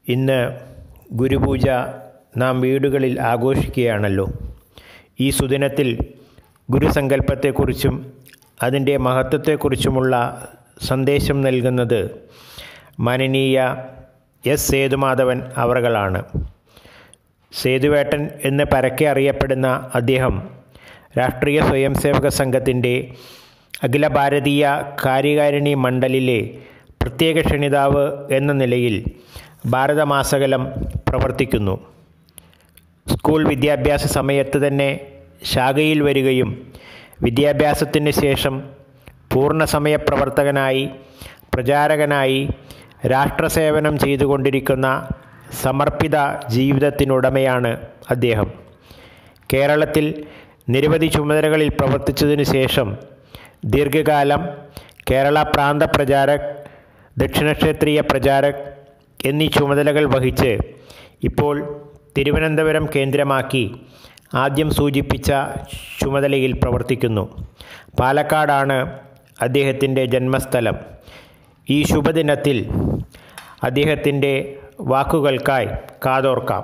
ഇന്ന് ഗുരുപൂജ നാം വീടുകളിൽ ആഘോഷിക്കുകയാണല്ലോ ഈ സുദിനത്തിൽ ഗുരുസങ്കല്പത്തെക്കുറിച്ചും അതിൻ്റെ മഹത്വത്തെക്കുറിച്ചുമുള്ള സന്ദേശം നൽകുന്നത് മാനനീയ എസ് സേതുമാധവൻ അവറുകളാണ് സേതുവേട്ടൻ എന്ന് പരക്കെ അറിയപ്പെടുന്ന അദ്ദേഹം രാഷ്ട്രീയ സ്വയംസേവക സംഘത്തിൻ്റെ അഖില ഭാരതീയ കാര്യകാരിണി മണ്ഡലിലെ പ്രത്യേക ക്ഷണിതാവ് എന്ന നിലയിൽ ഭാരതമാസകലം പ്രവർത്തിക്കുന്നു സ്കൂൾ വിദ്യാഭ്യാസ സമയത്ത് തന്നെ ശാഖയിൽ വരികയും വിദ്യാഭ്യാസത്തിന് ശേഷം പൂർണ്ണസമയ പ്രവർത്തകനായി പ്രചാരകനായി രാഷ്ട്രസേവനം ചെയ്തുകൊണ്ടിരിക്കുന്ന സമർപ്പിത ജീവിതത്തിനുടമയാണ് അദ്ദേഹം കേരളത്തിൽ നിരവധി ചുമതലകളിൽ പ്രവർത്തിച്ചതിനു ശേഷം ദീർഘകാലം കേരള പ്രാന്ത പ്രചാരക് ദക്ഷിണക്ഷേത്രീയ പ്രചാരക് എന്നീ ചുമതലകൾ വഹിച്ച് ഇപ്പോൾ തിരുവനന്തപുരം കേന്ദ്രമാക്കി ആദ്യം സൂചിപ്പിച്ച ചുമതലയിൽ പ്രവർത്തിക്കുന്നു പാലക്കാടാണ് അദ്ദേഹത്തിൻ്റെ ജന്മസ്ഥലം ഈ ശുഭദിനത്തിൽ അദ്ദേഹത്തിൻ്റെ വാക്കുകൾക്കായി കാതോർക്കാം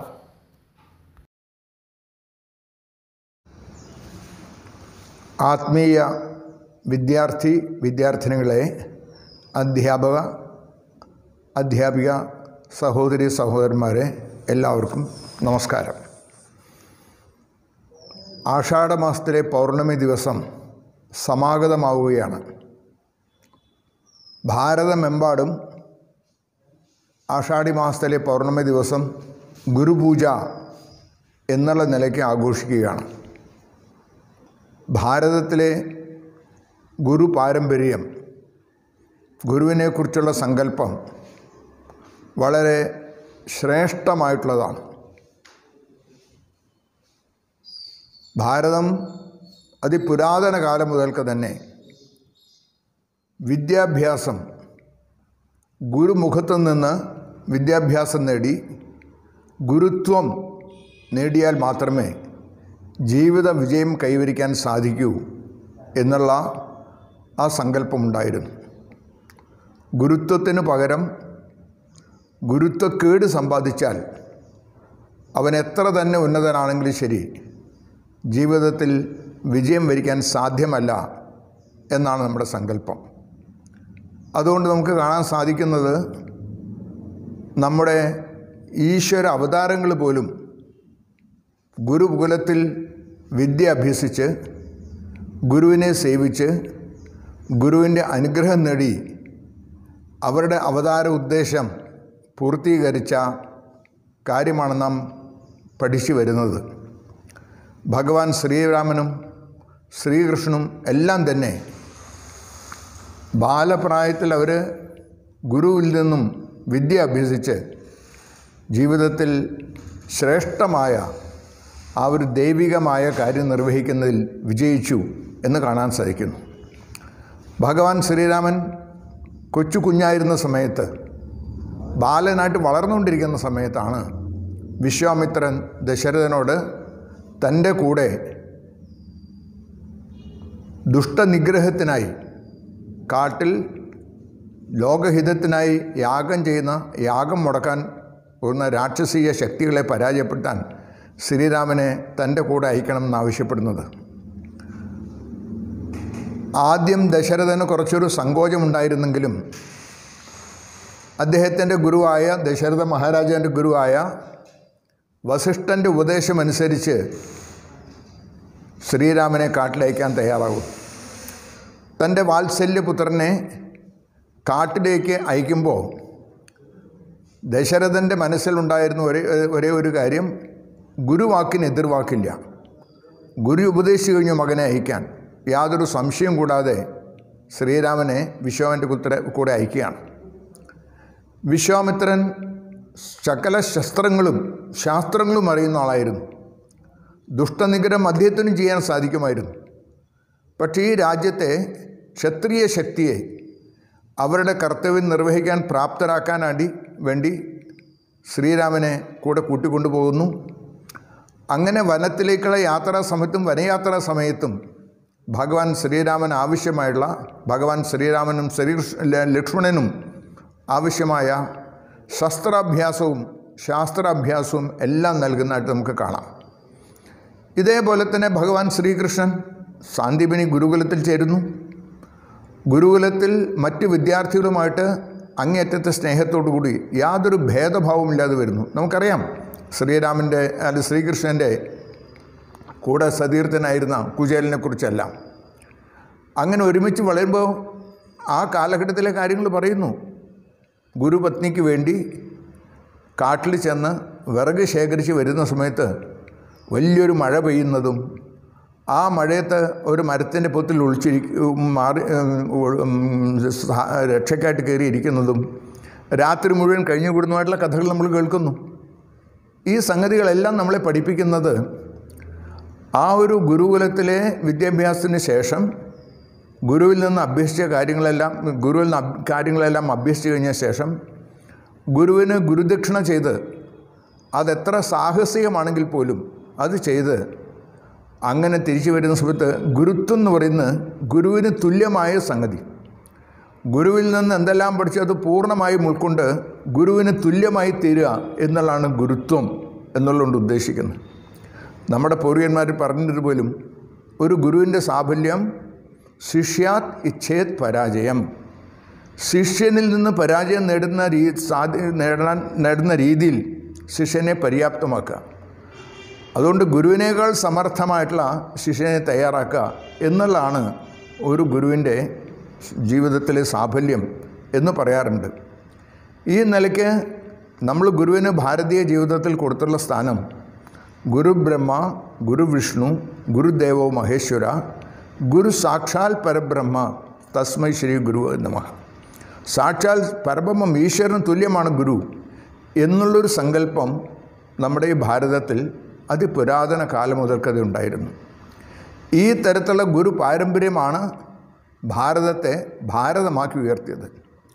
ആത്മീയ വിദ്യാർത്ഥി വിദ്യാർത്ഥിനികളെ അധ്യാപക അധ്യാപിക സഹോദരി സഹോദരന്മാരെ എല്ലാവർക്കും നമസ്കാരം ആഷാഢമാസത്തിലെ പൗർണമി ദിവസം സമാഗതമാവുകയാണ് ഭാരതമെമ്പാടും ആഷാഢി മാസത്തിലെ പൗർണമി ദിവസം ഗുരുപൂജ എന്നുള്ള നിലയ്ക്ക് ആഘോഷിക്കുകയാണ് ഭാരതത്തിലെ ഗുരു പാരമ്പര്യം ഗുരുവിനെക്കുറിച്ചുള്ള സങ്കല്പം വളരെ ശ്രേഷ്ഠമായിട്ടുള്ളതാണ് ഭാരതം അതിപുരാതന കാലം മുതൽക്ക് തന്നെ വിദ്യാഭ്യാസം ഗുരുമുഖത്തു നിന്ന് വിദ്യാഭ്യാസം നേടി ഗുരുത്വം നേടിയാൽ മാത്രമേ ജീവിത വിജയം കൈവരിക്കാൻ സാധിക്കൂ എന്നുള്ള ആ സങ്കല്പമുണ്ടായിരുന്നു ഗുരുത്വത്തിന് പകരം ഗുരുത്വക്കേട് സമ്പാദിച്ചാൽ അവൻ എത്ര തന്നെ ഉന്നതനാണെങ്കിലും ശരി ജീവിതത്തിൽ വിജയം വരിക്കാൻ സാധ്യമല്ല എന്നാണ് നമ്മുടെ സങ്കല്പം അതുകൊണ്ട് നമുക്ക് കാണാൻ സാധിക്കുന്നത് നമ്മുടെ ഈശ്വര അവതാരങ്ങൾ പോലും ഗുരുകുലത്തിൽ വിദ്യ അഭ്യസിച്ച് ഗുരുവിനെ സേവിച്ച് ഗുരുവിൻ്റെ അനുഗ്രഹം നേടി അവരുടെ അവതാര ഉദ്ദേശം പൂർത്തീകരിച്ച കാര്യമാണ് നാം പഠിച്ചു വരുന്നത് ഭഗവാൻ ശ്രീരാമനും ശ്രീകൃഷ്ണനും എല്ലാം തന്നെ ബാലപ്രായത്തിൽ അവർ ഗുരുവിൽ നിന്നും വിദ്യ അഭ്യസിച്ച് ജീവിതത്തിൽ ശ്രേഷ്ഠമായ ആ ഒരു ദൈവികമായ കാര്യം നിർവഹിക്കുന്നതിൽ വിജയിച്ചു എന്ന് കാണാൻ സാധിക്കുന്നു ഭഗവാൻ ശ്രീരാമൻ കൊച്ചു കുഞ്ഞായിരുന്ന സമയത്ത് ബാലനായിട്ട് വളർന്നുകൊണ്ടിരിക്കുന്ന സമയത്താണ് വിശ്വാമിത്രൻ ദശരഥനോട് തൻ്റെ കൂടെ ദുഷ്ടനിഗ്രഹത്തിനായി കാട്ടിൽ ലോകഹിതത്തിനായി യാഗം ചെയ്യുന്ന യാഗം മുടക്കാൻ പോകുന്ന രാക്ഷസീയ ശക്തികളെ പരാജയപ്പെടുത്താൻ ശ്രീരാമനെ തൻ്റെ കൂടെ അയക്കണം ആവശ്യപ്പെടുന്നത് ആദ്യം ദശരഥന് കുറച്ചൊരു സങ്കോചമുണ്ടായിരുന്നെങ്കിലും അദ്ദേഹത്തിൻ്റെ ഗുരുവായ ദശരഥ മഹാരാജാവിൻ്റെ ഗുരുവായ വസിഷ്ഠൻ്റെ ഉപദേശമനുസരിച്ച് ശ്രീരാമനെ കാട്ടിലയക്കാൻ തയ്യാറാകും തൻ്റെ വാത്സല്യപുത്രനെ കാട്ടിലേക്ക് അയക്കുമ്പോൾ ദശരഥൻ്റെ മനസ്സിലുണ്ടായിരുന്ന ഒരേ ഒരേ ഒരു കാര്യം ഗുരുവാക്കിന് എതിർവാക്കില്ല ഗുരു ഉപദേശിച്ചു കഴിഞ്ഞു മകനെ അയക്കാൻ യാതൊരു സംശയം കൂടാതെ ശ്രീരാമനെ വിശ്വാമിൻ്റെ പുത്ര കൂടെ അയക്കുകയാണ് വിശ്വാമിത്രൻ സകല ശസ്ത്രങ്ങളും ശാസ്ത്രങ്ങളും അറിയുന്ന ആളായിരുന്നു ദുഷ്ടനിഗ്രഹം അദ്ദേഹത്തിനും ചെയ്യാൻ സാധിക്കുമായിരുന്നു പക്ഷേ ഈ രാജ്യത്തെ ക്ഷത്രിയ ശക്തിയെ അവരുടെ കർത്തവ്യം നിർവഹിക്കാൻ പ്രാപ്തരാക്കാനാണ്ടി വേണ്ടി ശ്രീരാമനെ കൂടെ കൂട്ടിക്കൊണ്ടുപോകുന്നു അങ്ങനെ വനത്തിലേക്കുള്ള യാത്രാ സമയത്തും വനയാത്രാ സമയത്തും ഭഗവാൻ ശ്രീരാമൻ ആവശ്യമായുള്ള ഭഗവാൻ ശ്രീരാമനും ശ്രീകൃഷ്ണ ലക്ഷ്മണനും ആവശ്യമായ ശസ്ത്രാഭ്യാസവും ശാസ്ത്രാഭ്യാസവും എല്ലാം നൽകുന്നതായിട്ട് നമുക്ക് കാണാം ഇതേപോലെ തന്നെ ഭഗവാൻ ശ്രീകൃഷ്ണൻ സാന്ദീപനി ഗുരുകുലത്തിൽ ചേരുന്നു ഗുരുകുലത്തിൽ മറ്റ് വിദ്യാർത്ഥികളുമായിട്ട് അങ്ങേയറ്റത്തെ സ്നേഹത്തോടു കൂടി യാതൊരു ഭേദഭാവമില്ലാതെ വരുന്നു നമുക്കറിയാം ശ്രീരാമൻ്റെ അല്ല ശ്രീകൃഷ്ണൻ്റെ കൂടെ സതീർത്ഥനായിരുന്ന കുചേലിനെ കുറിച്ചെല്ലാം അങ്ങനെ ഒരുമിച്ച് വളരുമ്പോൾ ആ കാലഘട്ടത്തിലെ കാര്യങ്ങൾ പറയുന്നു ഗുരുപത്നിക്ക് വേണ്ടി കാട്ടിൽ ചെന്ന് വിറക് ശേഖരിച്ച് വരുന്ന സമയത്ത് വലിയൊരു മഴ പെയ്യുന്നതും ആ മഴയത്ത് ഒരു മരത്തിൻ്റെ പൊത്തിൽ ഒളിച്ചിരി മാറി ഉം, സഹ- രക്ഷയ്ക്കായിട്ട് കയറിയിരിക്കുന്നതും രാത്രി മുഴുവൻ കഴിഞ്ഞുകൂടുന്നതായിട്ടുള്ള കഥകൾ നമ്മൾ കേൾക്കുന്നു ഈ സംഗതികളെല്ലാം നമ്മളെ പഠിപ്പിക്കുന്നത് ആ ഒരു ഗുരുകുലത്തിലെ വിദ്യാഭ്യാസത്തിന് ശേഷം ഗുരുവിൽ നിന്ന് അഭ്യസിച്ച കാര്യങ്ങളെല്ലാം ഗുരുവിൽ നിന്ന് അഭ് കാര്യങ്ങളെല്ലാം അഭ്യസിച്ച് കഴിഞ്ഞ ശേഷം ഗുരുവിന് ഗുരുദക്ഷിണ ചെയ്ത് അതെത്ര സാഹസികമാണെങ്കിൽ പോലും അത് ചെയ്ത് അങ്ങനെ തിരിച്ചു വരുന്ന സമയത്ത് ഗുരുത്വം എന്ന് പറയുന്നത് ഗുരുവിന് തുല്യമായ സംഗതി ഗുരുവിൽ നിന്ന് എന്തെല്ലാം പഠിച്ചു അത് പൂർണ്ണമായും ഉൾക്കൊണ്ട് ഗുരുവിന് തുല്യമായി തീരുക എന്നുള്ളതാണ് ഗുരുത്വം എന്നുള്ളതുകൊണ്ട് ഉദ്ദേശിക്കുന്നത് നമ്മുടെ പൂർവികന്മാർ പറഞ്ഞത് പോലും ഒരു ഗുരുവിൻ്റെ സാഫല്യം ശിഷ്യാത് ഇച്ഛേത് പരാജയം ശിഷ്യനിൽ നിന്ന് പരാജയം നേടുന്ന രീ സാധി നേടാൻ നേടുന്ന രീതിയിൽ ശിഷ്യനെ പര്യാപ്തമാക്കുക അതുകൊണ്ട് ഗുരുവിനേക്കാൾ സമർത്ഥമായിട്ടുള്ള ശിഷ്യനെ തയ്യാറാക്കുക എന്നുള്ളതാണ് ഒരു ഗുരുവിൻ്റെ ജീവിതത്തിലെ സാഫല്യം എന്ന് പറയാറുണ്ട് ഈ നിലയ്ക്ക് നമ്മൾ ഗുരുവിന് ഭാരതീയ ജീവിതത്തിൽ കൊടുത്തുള്ള സ്ഥാനം ഗുരു ബ്രഹ്മ ഗുരു വിഷ്ണു ഗുരുദേവോ മഹേശ്വര ഗുരു സാക്ഷാൽ പരബ്രഹ്മ തസ്മൈ ശ്രീ ഗുരു നമ സാക്ഷാൽ പരബ്രഹ്മം ഈശ്വരന് തുല്യമാണ് ഗുരു എന്നുള്ളൊരു സങ്കല്പം നമ്മുടെ ഈ ഭാരതത്തിൽ അതിപുരാതന കാലം മുതൽക്കത് ഉണ്ടായിരുന്നു ഈ തരത്തിലുള്ള ഗുരു പാരമ്പര്യമാണ് ഭാരതത്തെ ഭാരതമാക്കി ഉയർത്തിയത്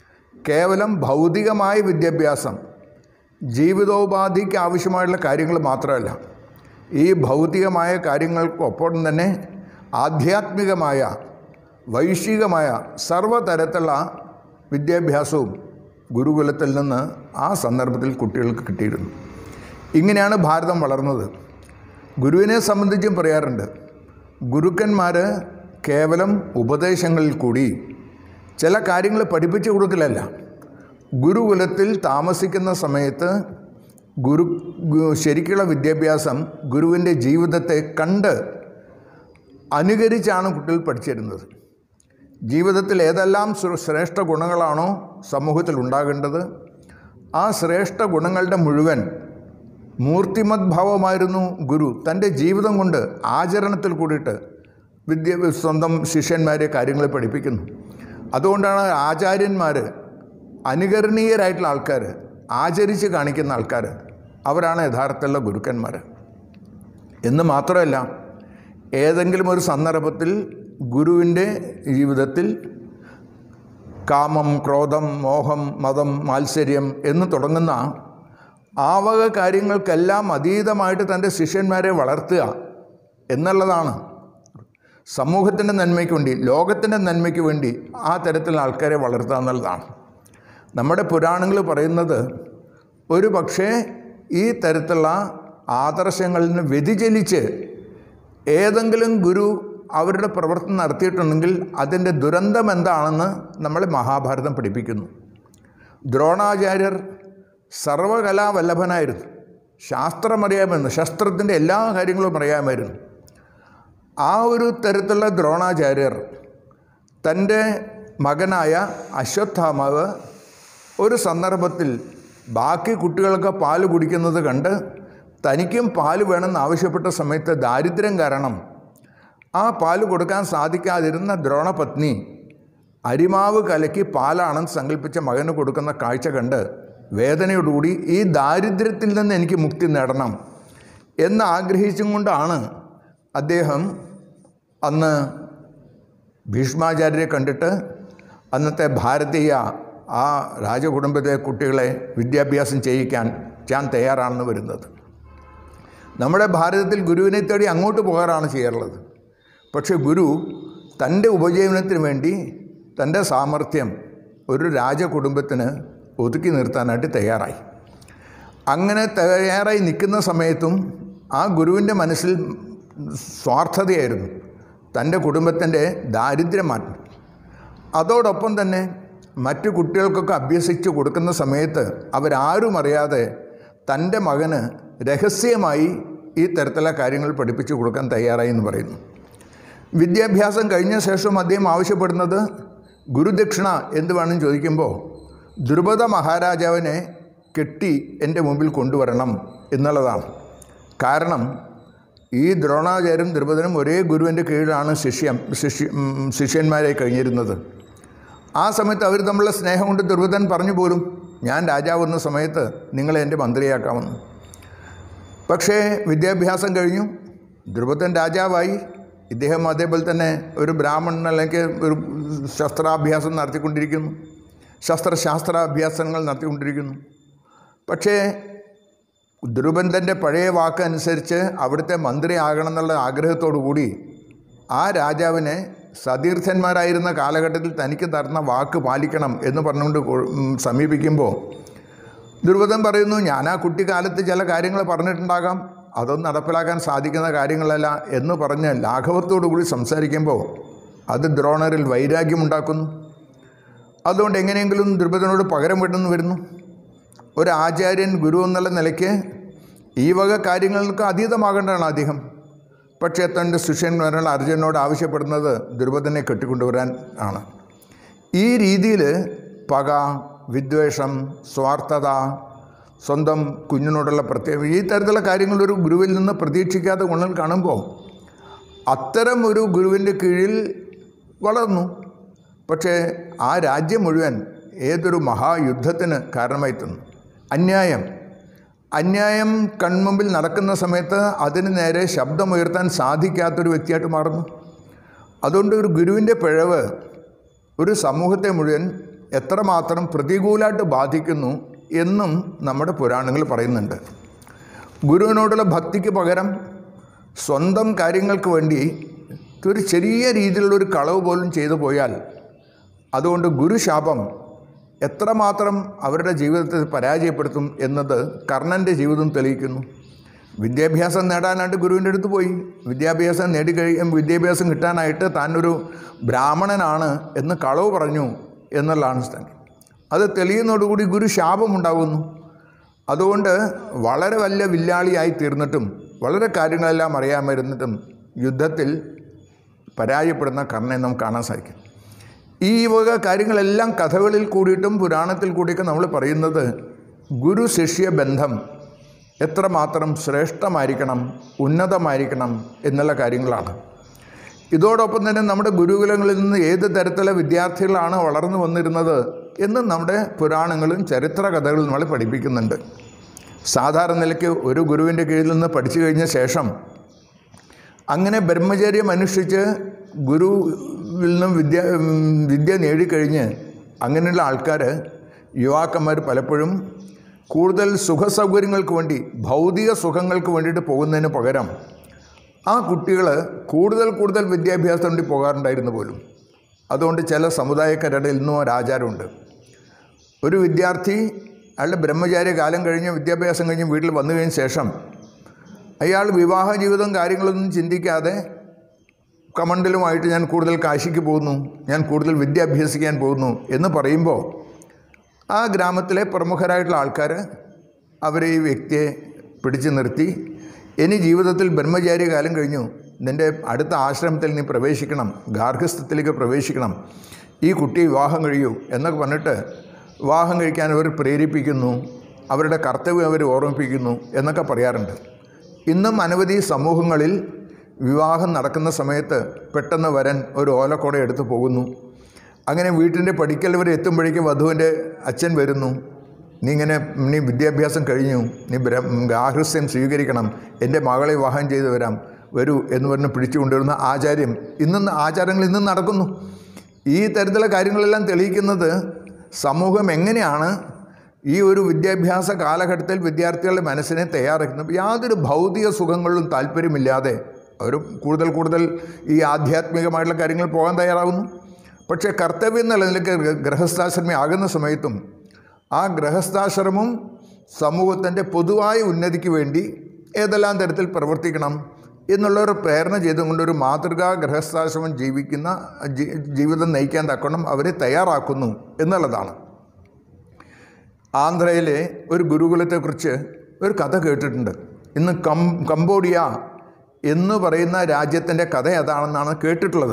കേവലം ഭൗതികമായ വിദ്യാഭ്യാസം ജീവിതോപാധിക്ക് ആവശ്യമായിട്ടുള്ള കാര്യങ്ങൾ മാത്രമല്ല ഈ ഭൗതികമായ കാര്യങ്ങൾക്കൊപ്പം തന്നെ ആധ്യാത്മികമായ വൈശ്വികമായ സർവ്വതരത്തിലുള്ള വിദ്യാഭ്യാസവും ഗുരുകുലത്തിൽ നിന്ന് ആ സന്ദർഭത്തിൽ കുട്ടികൾക്ക് കിട്ടിയിരുന്നു ഇങ്ങനെയാണ് ഭാരതം വളർന്നത് ഗുരുവിനെ സംബന്ധിച്ചും പറയാറുണ്ട് ഗുരുക്കന്മാർ കേവലം ഉപദേശങ്ങളിൽ കൂടി ചില കാര്യങ്ങൾ പഠിപ്പിച്ചു കൊടുക്കലല്ല ഗുരുകുലത്തിൽ താമസിക്കുന്ന സമയത്ത് ഗുരു ഗു- ശരിക്കുള്ള വിദ്യാഭ്യാസം ഗുരുവിൻ്റെ ജീവിതത്തെ കണ്ട് അനുകരിച്ചാണ് കുട്ടികൾ പഠിച്ചിരുന്നത് ജീവിതത്തിൽ ഏതെല്ലാം ശ്ര- ശ്രേഷ്ഠ ഗുണങ്ങളാണോ സമൂഹത്തിൽ ഉണ്ടാകേണ്ടത് ആ ശ്രേഷ്ഠ ഗുണങ്ങളുടെ മുഴുവൻ മൂർത്തിമത് ഭാവമായിരുന്നു ഗുരു തൻ്റെ ജീവിതം കൊണ്ട് ആചരണത്തിൽ കൂടിയിട്ട് വിദ്യ സ്വന്തം ശിഷ്യന്മാരെ കാര്യങ്ങൾ പഠിപ്പിക്കുന്നു അതുകൊണ്ടാണ് ആചാര്യന്മാർ അനുകരണീയരായിട്ടുള്ള ആൾക്കാർ ആചരിച്ച് കാണിക്കുന്ന ആൾക്കാർ അവരാണ് യഥാർത്ഥമുള്ള ഗുരുക്കന്മാർ എന്ന് മാത്രമല്ല ഏതെങ്കിലും ഒരു സന്ദർഭത്തിൽ ഗുരുവിൻ്റെ ജീവിതത്തിൽ കാമം ക്രോധം മോഹം മതം മാത്സര്യം എന്ന് തുടങ്ങുന്ന ആ വക കാര്യങ്ങൾക്കെല്ലാം അതീതമായിട്ട് തൻ്റെ ശിഷ്യന്മാരെ വളർത്തുക എന്നുള്ളതാണ് സമൂഹത്തിൻ്റെ നന്മയ്ക്ക് വേണ്ടി ലോകത്തിൻ്റെ നന്മയ്ക്ക് വേണ്ടി ആ തരത്തിലുള്ള ആൾക്കാരെ വളർത്തുക എന്നുള്ളതാണ് നമ്മുടെ പുരാണങ്ങൾ പറയുന്നത് ഒരു പക്ഷേ ഈ തരത്തിലുള്ള ആദർശങ്ങളിൽ നിന്ന് വ്യതിചലിച്ച് ഏതെങ്കിലും ഗുരു അവരുടെ പ്രവർത്തനം നടത്തിയിട്ടുണ്ടെങ്കിൽ അതിൻ്റെ ദുരന്തം എന്താണെന്ന് നമ്മളെ മഹാഭാരതം പഠിപ്പിക്കുന്നു ദ്രോണാചാര്യർ സർവകലാവല്ലഭനായിരുന്നു ശാസ്ത്രം അറിയാമായിരുന്നു ശസ്ത്രത്തിൻ്റെ എല്ലാ കാര്യങ്ങളും അറിയാമായിരുന്നു ആ ഒരു തരത്തിലുള്ള ദ്രോണാചാര്യർ തൻ്റെ മകനായ അശ്വത്ഥാമാവ് ഒരു സന്ദർഭത്തിൽ ബാക്കി കുട്ടികൾക്ക് പാല് കുടിക്കുന്നത് കണ്ട് തനിക്കും പാല് വേണമെന്ന് ആവശ്യപ്പെട്ട സമയത്ത് ദാരിദ്ര്യം കാരണം ആ പാല് കൊടുക്കാൻ സാധിക്കാതിരുന്ന ദ്രോണപത്നി അരിമാവ് കലക്കി പാലാണെന്ന് സങ്കല്പിച്ച മകന് കൊടുക്കുന്ന കാഴ്ച കണ്ട് വേദനയോടുകൂടി ഈ ദാരിദ്ര്യത്തിൽ നിന്ന് എനിക്ക് മുക്തി നേടണം എന്ന് ആഗ്രഹിച്ചും കൊണ്ടാണ് അദ്ദേഹം അന്ന് ഭീഷ്മാചാര്യരെ കണ്ടിട്ട് അന്നത്തെ ഭാരതീയ ആ രാജകുടുംബത്തിലെ കുട്ടികളെ വിദ്യാഭ്യാസം ചെയ്യിക്കാൻ ഞാൻ തയ്യാറാണെന്ന് വരുന്നത് നമ്മുടെ ഭാരതത്തിൽ ഗുരുവിനെ തേടി അങ്ങോട്ട് പോകാറാണ് ചെയ്യാറുള്ളത് പക്ഷേ ഗുരു തൻ്റെ ഉപജീവനത്തിന് വേണ്ടി തൻ്റെ സാമർഥ്യം ഒരു രാജകുടുംബത്തിന് ഒതുക്കി നിർത്താനായിട്ട് തയ്യാറായി അങ്ങനെ തയ്യാറായി നിൽക്കുന്ന സമയത്തും ആ ഗുരുവിൻ്റെ മനസ്സിൽ സ്വാർത്ഥതയായിരുന്നു തൻ്റെ കുടുംബത്തിൻ്റെ ദാരിദ്ര്യം മാറ്റം അതോടൊപ്പം തന്നെ മറ്റു കുട്ടികൾക്കൊക്കെ അഭ്യസിച്ച് കൊടുക്കുന്ന സമയത്ത് അവരാരും അറിയാതെ തൻ്റെ മകന് രഹസ്യമായി ഈ തരത്തിലുള്ള കാര്യങ്ങൾ പഠിപ്പിച്ചു കൊടുക്കാൻ തയ്യാറായി എന്ന് പറയുന്നു വിദ്യാഭ്യാസം കഴിഞ്ഞ ശേഷം അദ്ദേഹം ആവശ്യപ്പെടുന്നത് ഗുരുദക്ഷിണ എന്ത് വേണം ചോദിക്കുമ്പോൾ ദ്രുപദ മഹാരാജാവിനെ കെട്ടി എൻ്റെ മുമ്പിൽ കൊണ്ടുവരണം എന്നുള്ളതാണ് കാരണം ഈ ദ്രോണാചാര്യം ദ്രുപദനും ഒരേ ഗുരുവിൻ്റെ കീഴിലാണ് ശിഷ്യം ശിഷ്യ ഉം, ശിഷ്യന്മാരെ കഴിഞ്ഞിരുന്നത് ആ സമയത്ത് അവർ തമ്മിലുള്ള സ്നേഹം കൊണ്ട് ദ്രുപദൻ പറഞ്ഞു പോലും ഞാൻ രാജാവുന്ന സമയത്ത് നിങ്ങളെ എൻ്റെ മന്ത്രിയാക്കാമെന്ന് പക്ഷേ വിദ്യാഭ്യാസം കഴിഞ്ഞു ദ്രുപദൻ രാജാവായി ഇദ്ദേഹം അതേപോലെ തന്നെ ഒരു ബ്രാഹ്മണൻ അല്ലെങ്കിൽ ഒരു ശസ്ത്രാഭ്യാസം നടത്തിക്കൊണ്ടിരിക്കുന്നു ശസ്ത്രശാസ്ത്രാഭ്യാസങ്ങൾ നടത്തിക്കൊണ്ടിരിക്കുന്നു പക്ഷേ ദ്രുപന്തൻ്റെ പഴയ വാക്ക് അനുസരിച്ച് അവിടുത്തെ മന്ത്രിയാകണം എന്നുള്ള ആഗ്രഹത്തോടു കൂടി ആ രാജാവിനെ സതീർത്ഥന്മാരായിരുന്ന കാലഘട്ടത്തിൽ തനിക്ക് തരുന്ന വാക്ക് പാലിക്കണം എന്ന് പറഞ്ഞുകൊണ്ട് കൊ- ഉം, സമീപിക്കുമ്പോൾ ദുർവധം പറയുന്നു ഞാൻ ആ കുട്ടിക്കാലത്ത് ചില കാര്യങ്ങൾ പറഞ്ഞിട്ടുണ്ടാകാം അതൊന്നും നടപ്പിലാക്കാൻ സാധിക്കുന്ന കാര്യങ്ങളല്ല എന്ന് പറഞ്ഞ് ലാഘവത്തോടു കൂടി സംസാരിക്കുമ്പോൾ അത് ദ്രോണറിൽ വൈരാഗ്യമുണ്ടാക്കുന്നു അതുകൊണ്ട് എങ്ങനെയെങ്കിലും ദ്രുപദനോട് പകരം വിടുന്നു വരുന്നു ഒരു ആചാര്യൻ ഗുരു എന്നുള്ള നിലയ്ക്ക് ഈ വക കാര്യങ്ങൾക്ക് അതീതമാകേണ്ടതാണ് അദ്ദേഹം പക്ഷേ തൻ്റെ ശിഷ്യന്മാരുള്ള അർജുനോട് ആവശ്യപ്പെടുന്നത് ദ്രുപദനെ കെട്ടിക്കൊണ്ടുവരാൻ ആണ് ഈ രീതിയിൽ പക വിദ്വേഷം സ്വാർത്ഥത സ്വന്തം കുഞ്ഞിനോടുള്ള പ്രത്യേക ഈ തരത്തിലുള്ള കാര്യങ്ങൾ ഒരു ഗുരുവിൽ നിന്ന് പ്രതീക്ഷിക്കാതെ ഉള്ളിൽ കാണുമ്പോൾ അത്തരം ഒരു ഗുരുവിൻ്റെ കീഴിൽ വളർന്നു പക്ഷേ ആ രാജ്യം മുഴുവൻ ഏതൊരു മഹായുദ്ധത്തിന് കാരണമായി തന്നു അന്യായം അന്യായം കൺമുമ്പിൽ നടക്കുന്ന സമയത്ത് അതിന് നേരെ ശബ്ദമുയർത്താൻ സാധിക്കാത്തൊരു വ്യക്തിയായിട്ട് മാറുന്നു അതുകൊണ്ട് ഒരു ഗുരുവിൻ്റെ പിഴവ് ഒരു സമൂഹത്തെ മുഴുവൻ എത്രമാത്രം പ്രതികൂലമായിട്ട് ബാധിക്കുന്നു എന്നും നമ്മുടെ പുരാണങ്ങൾ പറയുന്നുണ്ട് ഗുരുവിനോടുള്ള ഭക്തിക്ക് പകരം സ്വന്തം കാര്യങ്ങൾക്ക് വേണ്ടി ഒരു ചെറിയ രീതിയിലുള്ളൊരു കളവ് പോലും ചെയ്തു പോയാൽ അതുകൊണ്ട് ഗുരുശാപം എത്രമാത്രം അവരുടെ ജീവിതത്തെ പരാജയപ്പെടുത്തും എന്നത് കർണൻ്റെ ജീവിതം തെളിയിക്കുന്നു വിദ്യാഭ്യാസം നേടാനായിട്ട് ഗുരുവിൻ്റെ അടുത്ത് പോയി വിദ്യാഭ്യാസം നേടിക്കഴിയും വിദ്യാഭ്യാസം കിട്ടാനായിട്ട് താനൊരു ബ്രാഹ്മണനാണ് എന്ന് കളവ് പറഞ്ഞു എന്നുള്ളതാണ് സ്ഥലം അത് തെളിയുന്നതോടുകൂടി ഗുരു ശാപമുണ്ടാകുന്നു അതുകൊണ്ട് വളരെ വലിയ വില്ലാളിയായി തീർന്നിട്ടും വളരെ കാര്യങ്ങളെല്ലാം അറിയാമായിരുന്നിട്ടും യുദ്ധത്തിൽ പരാജയപ്പെടുന്ന കർണനെ നമുക്ക് കാണാൻ സാധിക്കും ഈ വക കാര്യങ്ങളെല്ലാം കഥകളിൽ കൂടിയിട്ടും പുരാണത്തിൽ കൂടിയൊക്കെ നമ്മൾ പറയുന്നത് ഗുരു ശിഷ്യ ബന്ധം എത്രമാത്രം ശ്രേഷ്ഠമായിരിക്കണം ഉന്നതമായിരിക്കണം എന്നുള്ള കാര്യങ്ങളാണ് ഇതോടൊപ്പം തന്നെ നമ്മുടെ ഗുരുകുലങ്ങളിൽ നിന്ന് ഏത് തരത്തിലുള്ള വിദ്യാർത്ഥികളാണ് വളർന്നു വന്നിരുന്നത് എന്ന് നമ്മുടെ പുരാണങ്ങളും ചരിത്ര കഥകളും നമ്മളെ പഠിപ്പിക്കുന്നുണ്ട് സാധാരണ നിലയ്ക്ക് ഒരു ഗുരുവിൻ്റെ കീഴിൽ നിന്ന് പഠിച്ചു കഴിഞ്ഞ ശേഷം അങ്ങനെ ബ്രഹ്മചര്യം അനുഷ്ഠിച്ച് ഗുരുവിൽ നിന്നും വിദ്യ ഉം, വിദ്യ നേടിക്കഴിഞ്ഞ് അങ്ങനെയുള്ള ആൾക്കാർ യുവാക്കന്മാർ പലപ്പോഴും കൂടുതൽ സുഖസൗകര്യങ്ങൾക്ക് വേണ്ടി ഭൗതിക സുഖങ്ങൾക്ക് വേണ്ടിയിട്ട് പോകുന്നതിന് പകരം ആ കുട്ടികൾ കൂടുതൽ കൂടുതൽ വിദ്യാഭ്യാസം വേണ്ടി പോകാറുണ്ടായിരുന്നു പോലും അതുകൊണ്ട് ചില സമുദായക്കാരുടെ ഇന്നും ഒരാചാരമുണ്ട് ഒരു വിദ്യാർത്ഥി അയാളുടെ ബ്രഹ്മചാര്യ കാലം കഴിഞ്ഞ് വിദ്യാഭ്യാസം കഴിഞ്ഞ് വീട്ടിൽ വന്നു കഴിഞ്ഞ ശേഷം അയാൾ വിവാഹ ജീവിതം കാര്യങ്ങളൊന്നും ചിന്തിക്കാതെ കമണ്ടലുമായിട്ട് ഞാൻ കൂടുതൽ കാശിക്ക് പോകുന്നു ഞാൻ കൂടുതൽ വിദ്യ അഭ്യസിക്കാൻ പോകുന്നു എന്ന് പറയുമ്പോൾ ആ ഗ്രാമത്തിലെ പ്രമുഖരായിട്ടുള്ള ആൾക്കാർ അവരെ ഈ വ്യക്തിയെ പിടിച്ചു നിർത്തി ഇനി ജീവിതത്തിൽ ബ്രഹ്മചാര്യ കാലം കഴിഞ്ഞു നിൻ്റെ അടുത്ത ആശ്രമത്തിൽ നീ പ്രവേശിക്കണം ഗാർഹസ്ഥത്തിലേക്ക് പ്രവേശിക്കണം ഈ കുട്ടി വിവാഹം കഴിയൂ എന്നൊക്കെ പറഞ്ഞിട്ട് വിവാഹം കഴിക്കാൻ അവർ പ്രേരിപ്പിക്കുന്നു അവരുടെ കർത്തവ്യം അവർ ഓർമ്മിപ്പിക്കുന്നു എന്നൊക്കെ പറയാറുണ്ട് ഇന്നും അനവധി സമൂഹങ്ങളിൽ വിവാഹം നടക്കുന്ന സമയത്ത് പെട്ടെന്ന് വരൻ ഒരു ഓലക്കുട എടുത്ത് പോകുന്നു അങ്ങനെ വീട്ടിൻ്റെ പടിക്കൽ വരെ എത്തുമ്പോഴേക്കും വധുവിൻ്റെ അച്ഛൻ വരുന്നു നീ ഇങ്ങനെ നീ വിദ്യാഭ്യാസം കഴിഞ്ഞു നീ ബ്ര- ഗാർഹസ്ഥ്യം സ്വീകരിക്കണം എൻ്റെ മകളെ വിവാഹം ചെയ്തു വരാം വരൂ എന്ന് പറഞ്ഞ് പിടിച്ചു കൊണ്ടുവരുന്ന ആചാര്യം ഇന്നും ആചാരങ്ങൾ ഇന്നും നടക്കുന്നു ഈ തരത്തിലുള്ള കാര്യങ്ങളെല്ലാം തെളിയിക്കുന്നത് സമൂഹം എങ്ങനെയാണ് ഈ ഒരു വിദ്യാഭ്യാസ കാലഘട്ടത്തിൽ വിദ്യാർത്ഥികളുടെ മനസ്സിനെ തയ്യാറാക്കുന്നത് യാതൊരു ഭൗതിക സുഖങ്ങളിലും താല്പര്യമില്ലാതെ അവർ കൂടുതൽ കൂടുതൽ ഈ ആധ്യാത്മികമായിട്ടുള്ള കാര്യങ്ങൾ പോകാൻ തയ്യാറാകുന്നു പക്ഷേ കർത്തവ്യം എന്നുള്ള നിലയ്ക്ക് ഗൃഹസ്ഥാശ്രമി ആകുന്ന സമയത്തും ആ ഗൃഹസ്ഥാശ്രമം സമൂഹത്തിൻ്റെ പൊതുവായ ഉന്നതിക്ക് വേണ്ടി ഏതെല്ലാം തരത്തിൽ പ്രവർത്തിക്കണം എന്നുള്ളൊരു പ്രേരണ ചെയ്തുകൊണ്ട് ഒരു മാതൃകാ ഗൃഹസ്ഥാശ്രമം ജീവിക്കുന്ന ജീ- ജീവിതം നയിക്കാൻ തക്കണം അവരെ തയ്യാറാക്കുന്നു എന്നുള്ളതാണ് ആന്ധ്രയിലെ ഒരു ഗുരുകുലത്തെക്കുറിച്ച് ഒരു കഥ കേട്ടിട്ടുണ്ട് ഇന്ന് കം കംബോഡിയ എന്ന് പറയുന്ന രാജ്യത്തിൻ്റെ കഥ അതാണെന്നാണ് കേട്ടിട്ടുള്ളത്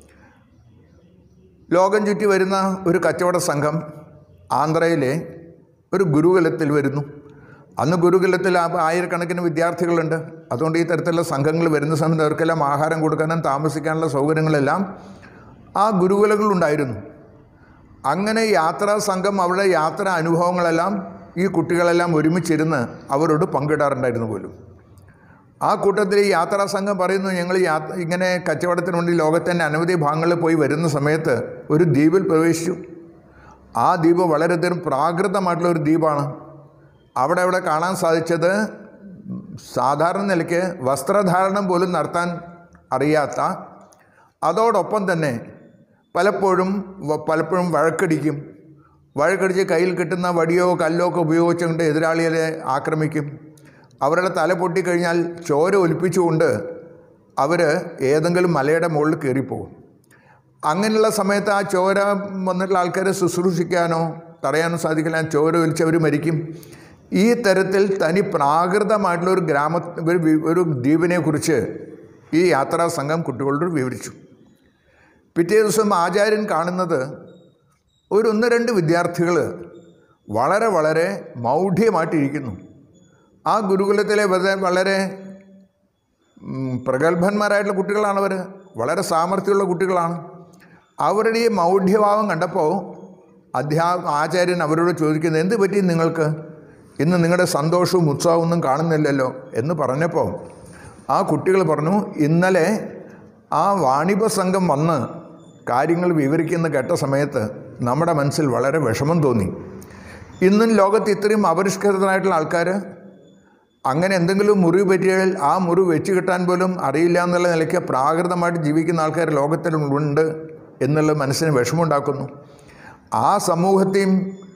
ലോകം ചുറ്റി വരുന്ന ഒരു കച്ചവട സംഘം ആന്ധ്രയിലെ ഒരു ഗുരുകുലത്തിൽ വരുന്നു അന്ന് ഗുരുകുലത്തിൽ ആ ആയിരക്കണക്കിന് വിദ്യാർത്ഥികളുണ്ട് അതുകൊണ്ട് ഈ തരത്തിലുള്ള സംഘങ്ങൾ വരുന്ന സമയത്ത് അവർക്കെല്ലാം ആഹാരം കൊടുക്കാനും താമസിക്കാനുള്ള സൗകര്യങ്ങളെല്ലാം ആ ഗുരുകുലങ്ങളുണ്ടായിരുന്നു അങ്ങനെ യാത്രാ സംഘം അവരുടെ യാത്രാ അനുഭവങ്ങളെല്ലാം ഈ കുട്ടികളെല്ലാം ഒരുമിച്ചിരുന്ന് അവരോട് പങ്കിടാറുണ്ടായിരുന്നു പോലും ആ കൂട്ടത്തിൽ ഈ യാത്രാ സംഘം പറയുന്നു ഞങ്ങൾ യാത്ര ഇങ്ങനെ കച്ചവടത്തിന് വേണ്ടി ലോകത്തിൻ്റെ അനവധി ഭാഗങ്ങളിൽ പോയി വരുന്ന സമയത്ത് ഒരു ദ്വീപിൽ പ്രവേശിച്ചു ആ ദ്വീപ് വളരെയധികം പ്രാകൃതമായിട്ടുള്ള ഒരു ദ്വീപാണ് അവിടെ അവിടെ കാണാൻ സാധിച്ചത് സാധാരണ നിലയ്ക്ക് വസ്ത്രധാരണം പോലും നടത്താൻ അറിയാത്ത അതോടൊപ്പം തന്നെ പലപ്പോഴും വ- പലപ്പോഴും വഴക്കടിക്കും വഴക്കടിച്ച് കയ്യിൽ കിട്ടുന്ന വടിയോ കല്ലോ ഒക്കെ ഉപയോഗിച്ചുകൊണ്ട് എതിരാളികളെ ആക്രമിക്കും അവരുടെ തല പൊട്ടിക്കഴിഞ്ഞാൽ ചോര ഒലിപ്പിച്ചുകൊണ്ട് അവർ ഏതെങ്കിലും മലയുടെ മുകളിൽ കയറിപ്പോകും അങ്ങനെയുള്ള സമയത്ത് ആ ചോര വന്നിട്ടുള്ള ആൾക്കാരെ ശുശ്രൂഷിക്കാനോ തടയാനോ സാധിക്കില്ല ആ ചോര ഒലിച്ച് അവർ മരിക്കും ഈ തരത്തിൽ തനി പ്രാകൃതമായിട്ടുള്ള ഒരു ഗ്രാമ ഒരു വി- ഒരു ദ്വീപിനെ കുറിച്ച് ഈ യാത്രാ സംഘം കുട്ടികളോട് വിവരിച്ചു പിറ്റേ ദിവസം ആചാര്യൻ കാണുന്നത് ഒരു ഒന്ന് രണ്ട് വിദ്യാർത്ഥികൾ വളരെ വളരെ മൗഢ്യമായിട്ടിരിക്കുന്നു ആ ഗുരുകുലത്തിലെ വളരെ വളരെ ഉം, പ്രഗത്ഭന്മാരായിട്ടുള്ള കുട്ടികളാണ് അവർ വളരെ സാമർഥ്യമുള്ള കുട്ടികളാണ് അവരുടെ ഈ മൗഢ്യഭാവം കണ്ടപ്പോൾ അധ്യാ ആചാര്യൻ അവരോട് ചോദിക്കുന്നത് എന്ത് പറ്റി നിങ്ങൾക്ക് ഇന്ന് നിങ്ങളുടെ സന്തോഷവും ഉത്സവവും ഒന്നും കാണുന്നില്ലല്ലോ എന്ന് പറഞ്ഞപ്പോൾ ആ കുട്ടികൾ പറഞ്ഞു ഇന്നലെ ആ വാണിഭ സംഘം വന്ന് കാര്യങ്ങൾ വിവരിക്കുന്ന കേട്ട സമയത്ത് നമ്മുടെ മനസ്സിൽ വളരെ വിഷമം തോന്നി ഇന്നും ലോകത്ത് ഇത്രയും അപരിഷ്കൃതരായിട്ടുള്ള ആൾക്കാർ അങ്ങനെ എന്തെങ്കിലും മുറിവ് പറ്റിയാൽ ആ മുറിവ് വെച്ച് കിട്ടാൻ പോലും അറിയില്ല എന്നുള്ള നിലയ്ക്ക് പ്രാകൃതമായിട്ട് ജീവിക്കുന്ന ആൾക്കാർ ലോകത്തിലുണ്ട് എന്നുള്ള മനസ്സിന് വിഷമമുണ്ടാക്കുന്നു ആ സമൂഹത്തെയും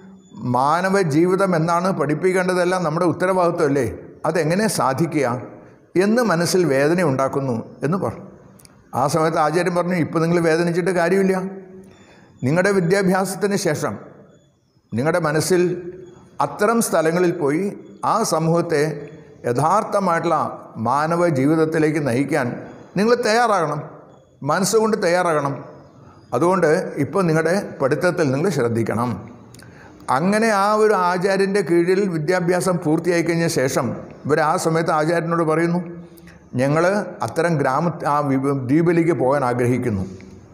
മാനവ ജീവിതം എന്നാണ് പഠിപ്പിക്കേണ്ടതെല്ലാം നമ്മുടെ ഉത്തരവാദിത്വമല്ലേ അതെങ്ങനെ സാധിക്കുക എന്ന് മനസ്സിൽ വേദന ഉണ്ടാക്കുന്നു എന്ന് പറഞ്ഞു ആ സമയത്ത് ആചാര്യൻ പറഞ്ഞു ഇപ്പോൾ നിങ്ങൾ വേദനിച്ചിട്ട് കാര്യമില്ല നിങ്ങളുടെ വിദ്യാഭ്യാസത്തിന് ശേഷം നിങ്ങളുടെ മനസ്സിൽ അത്തരം സ്ഥലങ്ങളിൽ പോയി ആ സമൂഹത്തെ യഥാർത്ഥമായിട്ടുള്ള മാനവ ജീവിതത്തിലേക്ക് നയിക്കാൻ നിങ്ങൾ തയ്യാറാകണം മനസ്സുകൊണ്ട് തയ്യാറാകണം അതുകൊണ്ട് ഇപ്പോൾ നിങ്ങളുടെ പഠിത്തത്തിൽ നിങ്ങൾ ശ്രദ്ധിക്കണം അങ്ങനെ ആ ഒരു ആചാര്യൻ്റെ കീഴിൽ വിദ്യാഭ്യാസം പൂർത്തിയായി കഴിഞ്ഞ ശേഷം ഇവർ ആ സമയത്ത് ആചാര്യനോട് പറയുന്നു ഞങ്ങൾ അത്തരം ഗ്രാമ ആ വി- ദ്വീപിലേക്ക് പോകാൻ ആഗ്രഹിക്കുന്നു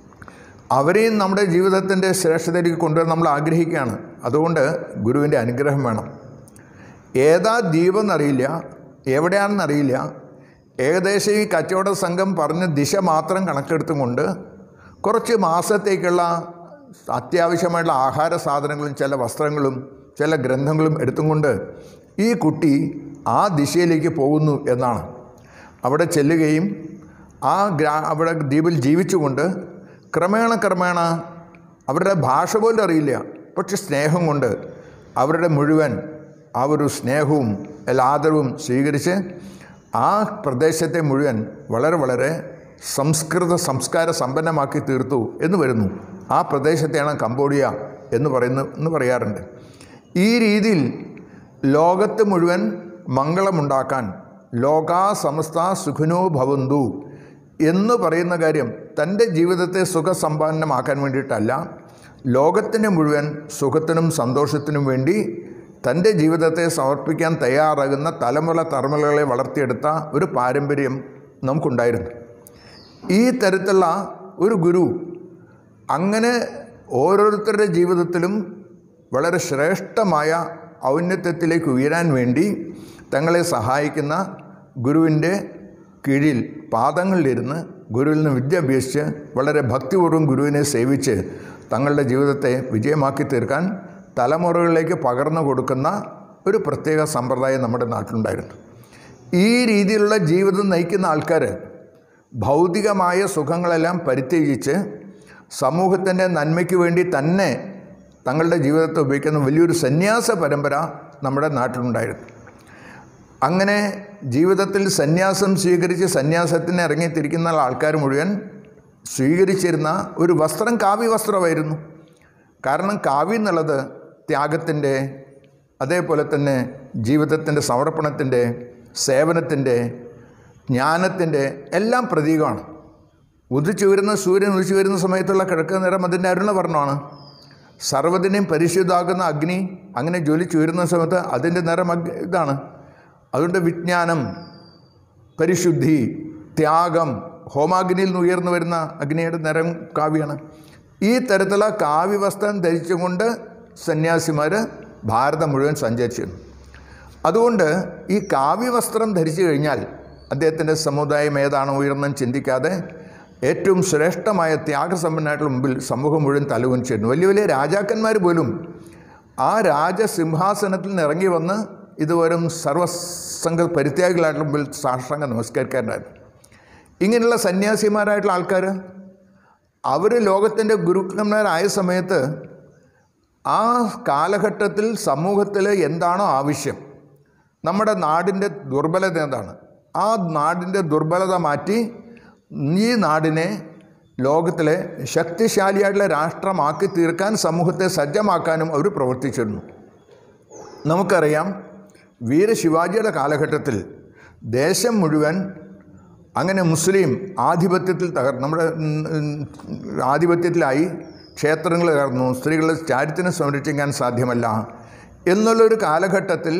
അവരെയും നമ്മുടെ ജീവിതത്തിൻ്റെ ശ്രേഷ്ഠതയിലേക്ക് കൊണ്ടുവരാൻ നമ്മൾ ആഗ്രഹിക്കുകയാണ് അതുകൊണ്ട് ഗുരുവിൻ്റെ അനുഗ്രഹം വേണം ഏതാ ദ്വീപെന്നറിയില്ല എവിടെയാണെന്നറിയില്ല ഏകദേശം ഈ കച്ചവട സംഘം പറഞ്ഞ ദിശ മാത്രം കണക്കെടുത്തും കൊണ്ട് കുറച്ച് മാസത്തേക്കുള്ള അത്യാവശ്യമായിട്ടുള്ള ആഹാര സാധനങ്ങളും ചില വസ്ത്രങ്ങളും ചില ഗ്രന്ഥങ്ങളും എടുത്തും കൊണ്ട് ഈ കുട്ടി ആ ദിശയിലേക്ക് പോകുന്നു എന്നാണ് അവിടെ ചെല്ലുകയും ആ ഗ്രാ അവിടെ ദ്വീപിൽ ജീവിച്ചുകൊണ്ട് ക്രമേണ ക്രമേണ അവരുടെ ഭാഷ പോലും അറിയില്ല പക്ഷെ സ്നേഹം കൊണ്ട് അവരുടെ മുഴുവൻ ആ ഒരു സ്നേഹവും എല്ലാ ആദരവും സ്വീകരിച്ച് ആ പ്രദേശത്തെ മുഴുവൻ വളരെ വളരെ സംസ്കൃത സംസ്കാര സമ്പന്നമാക്കി തീർത്തു എന്ന് വരുന്നു ആ പ്രദേശത്തെയാണ് കംബോഡിയ എന്ന് പറയുന്നു എന്ന് പറയാറുണ്ട് ഈ രീതിയിൽ ലോകത്ത് മുഴുവൻ മംഗളമുണ്ടാക്കാൻ ലോകാ സമസ്ത സുഖിനോ ഭവന്തു എന്ന് പറയുന്ന കാര്യം തൻ്റെ ജീവിതത്തെ സുഖസമ്പന്നമാക്കാൻ വേണ്ടിയിട്ടല്ല ലോകത്തിന് മുഴുവൻ സുഖത്തിനും സന്തോഷത്തിനും വേണ്ടി തൻ്റെ ജീവിതത്തെ സമർപ്പിക്കാൻ തയ്യാറാകുന്ന തലമുറ തലമുറകളെ വളർത്തിയെടുത്ത ഒരു പാരമ്പര്യം നമുക്കുണ്ടായിരുന്നു ഈ തരത്തിലുള്ള ഒരു ഗുരു അങ്ങനെ ഓരോരുത്തരുടെ ജീവിതത്തിലും വളരെ ശ്രേഷ്ഠമായ ഔന്നത്യത്തിലേക്ക് ഉയരാൻ വേണ്ടി തങ്ങളെ സഹായിക്കുന്ന ഗുരുവിൻ്റെ കീഴിൽ പാദങ്ങളിലിരുന്ന് ഗുരുവിൽ നിന്ന് വിദ്യ അഭ്യസിച്ച് വളരെ ഭക്തിപൂർവ്വം ഗുരുവിനെ സേവിച്ച് തങ്ങളുടെ ജീവിതത്തെ വിജയമാക്കി തീർക്കാൻ തലമുറകളിലേക്ക് പകർന്നു കൊടുക്കുന്ന ഒരു പ്രത്യേക സമ്പ്രദായം നമ്മുടെ നാട്ടിലുണ്ടായിരുന്നു ഈ രീതിയിലുള്ള ജീവിതം നയിക്കുന്ന ആൾക്കാർ ഭൗതികമായ സുഖങ്ങളെല്ലാം പരിത്യജിച്ച് സമൂഹത്തിൻ്റെ നന്മയ്ക്ക് വേണ്ടി തന്നെ തങ്ങളുടെ ജീവിതത്തെ ഉപയോഗിക്കുന്ന വലിയൊരു സന്യാസ പരമ്പര നമ്മുടെ നാട്ടിലുണ്ടായിരുന്നു അങ്ങനെ ജീവിതത്തിൽ സന്യാസം സ്വീകരിച്ച് സന്യാസത്തിന് ഇറങ്ങിത്തിരിക്കുന്ന ആൾക്കാർ മുഴുവൻ സ്വീകരിച്ചിരുന്ന ഒരു വസ്ത്രം കാവ്യ വസ്ത്രമായിരുന്നു കാരണം കാവ്യം എന്നുള്ളത് ത്യാഗത്തിൻ്റെ അതേപോലെ തന്നെ ജീവിതത്തിൻ്റെ സമർപ്പണത്തിൻ്റെ സേവനത്തിൻ്റെ ജ്ഞാനത്തിൻ്റെ എല്ലാം പ്രതീകമാണ് ഉദിച്ചു വരുന്ന സൂര്യൻ ഉദിച്ചു വരുന്ന സമയത്തുള്ള കിഴക്ക് നിറം അതിൻ്റെ അരുണവർണ്ണമാണ് സർവ്വതിനെയും പരിശുദ്ധാകുന്ന അഗ്നി അങ്ങനെ ജ്വലിച്ചു വരുന്ന സമയത്ത് അതിൻ്റെ നിറം അഗ് ഇതാണ് അതുകൊണ്ട് വിജ്ഞാനം പരിശുദ്ധി ത്യാഗം ഹോമാഗ്നിയിൽ നിന്ന് ഉയർന്നു വരുന്ന അഗ്നിയുടെ നിറം കാവ്യാണ് ഈ തരത്തിലുള്ള കാവ്യവസ്ത്രം ധരിച്ചുകൊണ്ട് സന്യാസിമാർ ഭാരതം മുഴുവൻ സഞ്ചരിച്ചിരുന്നു അതുകൊണ്ട് ഈ കാവ്യവസ്ത്രം ധരിച്ചു കഴിഞ്ഞാൽ അദ്ദേഹത്തിൻ്റെ സമുദായം ഏതാണോ ഉയർന്നെന്ന് ചിന്തിക്കാതെ ഏറ്റവും ശ്രേഷ്ഠമായ ത്യാഗസമ്പന്നമായിട്ടുള്ള മുമ്പിൽ സമൂഹം മുഴുവൻ തലകുനിച്ചിരുന്നു വലിയ വലിയ രാജാക്കന്മാർ പോലും ആ രാജസിംഹാസനത്തിൽ നിന്ന് ഇറങ്ങി വന്ന് ഇതുവരും സർവസംഘ പരിത്യാഗികളായിട്ടുള്ള മുമ്പിൽ സാഷ്ടാംഗ നമസ്കരിക്കാറുണ്ടായിരുന്നു ഇങ്ങനെയുള്ള സന്യാസിമാരായിട്ടുള്ള ആൾക്കാർ അവർ ലോകത്തിൻ്റെ ഗുരുക്കന്മാരായ സമയത്ത് ആ കാലഘട്ടത്തിൽ സമൂഹത്തിൽ എന്താണോ ആവശ്യം നമ്മുടെ നാടിൻ്റെ ദുർബലത എന്താണ് ആ നാടിൻ്റെ ദുർബലത മാറ്റി ഈ നാടിനെ ലോകത്തിലെ ശക്തിശാലിയായിട്ടുള്ള രാഷ്ട്രമാക്കി തീർക്കാൻ സമൂഹത്തെ സജ്ജമാക്കാനും അവർ പ്രവർത്തിച്ചിരുന്നു നമുക്കറിയാം വീര ശിവാജിയുടെ കാലഘട്ടത്തിൽ ദേശം മുഴുവൻ അങ്ങനെ മുസ്ലിം ആധിപത്യത്തിൽ തകർ നമ്മുടെ ഉം, ഉം, ആധിപത്യത്തിലായി ക്ഷേത്രങ്ങൾ തകർന്നു സ്ത്രീകളുടെ ചാരിത്രം സംരക്ഷിക്കാൻ സാധ്യമല്ല എന്നുള്ളൊരു കാലഘട്ടത്തിൽ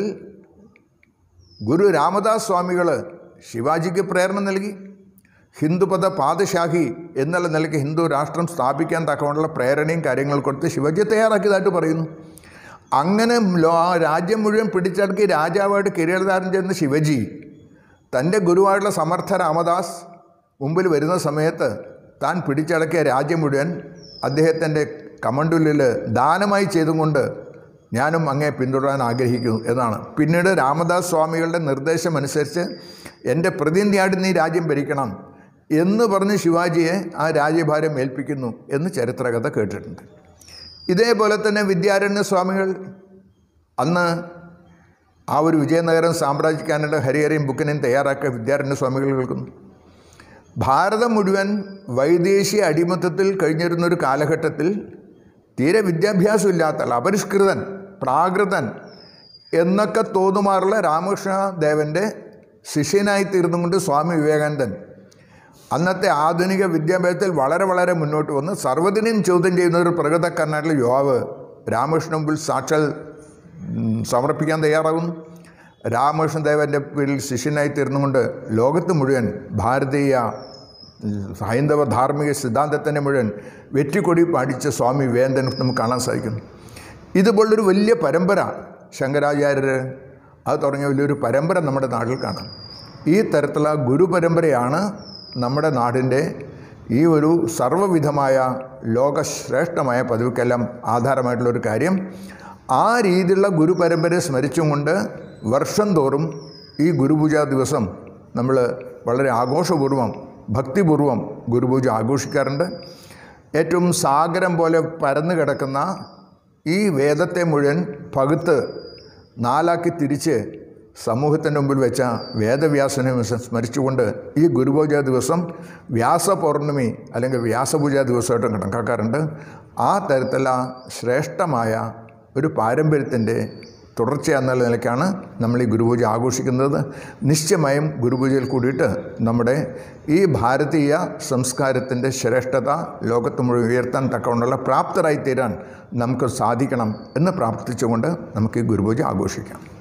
ഗുരു രാമദാസ് സ്വാമികൾ ശിവാജിക്ക് പ്രേരണ നൽകി ഹിന്ദുപദ പാദശാഹി എന്നുള്ള നിലയ്ക്ക് ഹിന്ദു രാഷ്ട്രം സ്ഥാപിക്കാൻ തക്കമുള്ള പ്രേരണയും കാര്യങ്ങൾ കൊടുത്ത് ശിവജി തയ്യാറാക്കിയതായിട്ട് പറയുന്നു അങ്ങനെ ലോ രാജ്യം മുഴുവൻ പിടിച്ചടക്കി രാജാവായിട്ട് കിരീടധാരം ചെയ്യുന്ന ശിവജി തൻ്റെ ഗുരുവായിട്ടുള്ള സമർത്ഥ രാമദാസ് മുമ്പിൽ വരുന്ന സമയത്ത് താൻ പിടിച്ചടക്കിയ രാജ്യം മുഴുവൻ അദ്ദേഹത്തിൻ്റെ കമണ്ടുലിൽ ദാനമായി ചെയ്തുകൊണ്ട് ഞാനും അങ്ങേ പിന്തുടരാൻ ആഗ്രഹിക്കുന്നു എന്നാണ് പിന്നീട് രാമദാസ് സ്വാമികളുടെ നിർദ്ദേശം അനുസരിച്ച് എൻ്റെ പ്രതിനിധിയായിട്ട് നീ രാജ്യം ഭരിക്കണം എന്ന് പറഞ്ഞ് ശിവാജിയെ ആ രാജ്യഭാരം ഏൽപ്പിക്കുന്നു എന്ന് ചരിത്രകഥ കേട്ടിട്ടുണ്ട് ഇതേപോലെ തന്നെ വിദ്യാരണ്യ സ്വാമികൾ അന്ന് ആ ഒരു വിജയനഗരം സാമ്രാജ്യക്കാരുടെ ഹരിഹരയും ബുക്കിനെയും തയ്യാറാക്കിയ വിദ്യാരണ്യ സ്വാമികൾ കേൾക്കുന്നു ഭാരതം മുഴുവൻ വൈദേശിക അടിമത്തത്തിൽ കഴിഞ്ഞിരുന്ന ഒരു കാലഘട്ടത്തിൽ തീരെ വിദ്യാഭ്യാസമില്ലാത്ത ആൾ, അപരിഷ്കൃതൻ പ്രാകൃതൻ എന്നൊക്കെ തോന്നുമാറുള്ള രാമകൃഷ്ണ ദേവൻ്റെ ശിഷ്യനായി തീർന്നുകൊണ്ട് സ്വാമി വിവേകാനന്ദൻ അന്നത്തെ ആധുനിക വിദ്യാഭ്യാസത്തിൽ വളരെ വളരെ മുന്നോട്ട് വന്ന് സർവ്വതിനെയും ചോദ്യം ചെയ്യുന്ന ഒരു പ്രകൃതക്കാരനായിട്ടുള്ള യുവാവ് രാമകൃഷ്ണ മുമ്പിൽ സാക്ഷാൽ ഉം, സമർപ്പിക്കാൻ തയ്യാറാകുന്നു രാമകൃഷ്ണ ദേവൻ്റെ പേരിൽ ശിഷ്യനായി തീർന്നുകൊണ്ട് ലോകത്ത് മുഴുവൻ ഭാരതീയ ഉം, ഹൈന്ദവ ധാർമ്മിക സിദ്ധാന്തത്തിൻ്റെ മുഴുവൻ വെറ്റിക്കൊടി പാടിച്ച സ്വാമി വിവേകൻ നമുക്ക് കാണാൻ സാധിക്കുന്നു ഇതുപോലൊരു വലിയ പരമ്പര ശങ്കരാചാര്യർ അത് തുടങ്ങിയ വലിയൊരു പരമ്പര നമ്മുടെ നാട്ടിൽ കാണാം ഈ തരത്തിലുള്ള ഗുരുപരമ്പരയാണ് നമ്മുടെ നാടിൻ്റെ ഈ ഒരു സർവ്വവിധമായ ലോകശ്രേഷ്ഠമായ പതിവുക്കെല്ലാം ആധാരമായിട്ടുള്ളൊരു കാര്യം ആ രീതിയിലുള്ള ഗുരുപരമ്പരയെ സ്മരിച്ചുകൊണ്ട് വർഷം തോറും ഈ ഗുരുപൂജാ ദിവസം നമ്മൾ വളരെ ആഘോഷപൂർവ്വം ഭക്തിപൂർവ്വം ഗുരുപൂജ ആഘോഷിക്കാറുണ്ട് ഏറ്റവും സാഗരം പോലെ പരന്നു കിടക്കുന്ന ഈ വേദത്തെ മുഴുവൻ പകുത്ത് നാലാക്കി തിരിച്ച് സമൂഹത്തിൻ്റെ മുമ്പിൽ വെച്ച വേദവ്യാസനെ സ്മരിച്ചുകൊണ്ട് ഈ ഗുരുപൂജ ദിവസം വ്യാസപൗർണമി അല്ലെങ്കിൽ വ്യാസപൂജ ദിവസമായിട്ടും കണക്കാക്കാറുണ്ട് ആ തരത്തിലുള്ള ശ്രേഷ്ഠമായ ഒരു പാരമ്പര്യത്തിൻ്റെ തുടർച്ച എന്നുള്ള നിലയ്ക്കാണ് നമ്മൾ ഈ ഗുരുപൂജ ആഘോഷിക്കുന്നത് നിശ്ചയമായും ഗുരുപൂജയിൽ കൂടിയിട്ട് നമ്മുടെ ഈ ഭാരതീയ സംസ്കാരത്തിൻ്റെ ശ്രേഷ്ഠത ലോകത്ത് മുഴുവൻ ഉയർത്താൻ തക്കവണ്ണുള്ള പ്രാപ്തരായി തീരാൻ നമുക്ക് സാധിക്കണം എന്ന് പ്രാർത്ഥിച്ചുകൊണ്ട് നമുക്ക് ഈ ഗുരുപൂജ ആഘോഷിക്കാം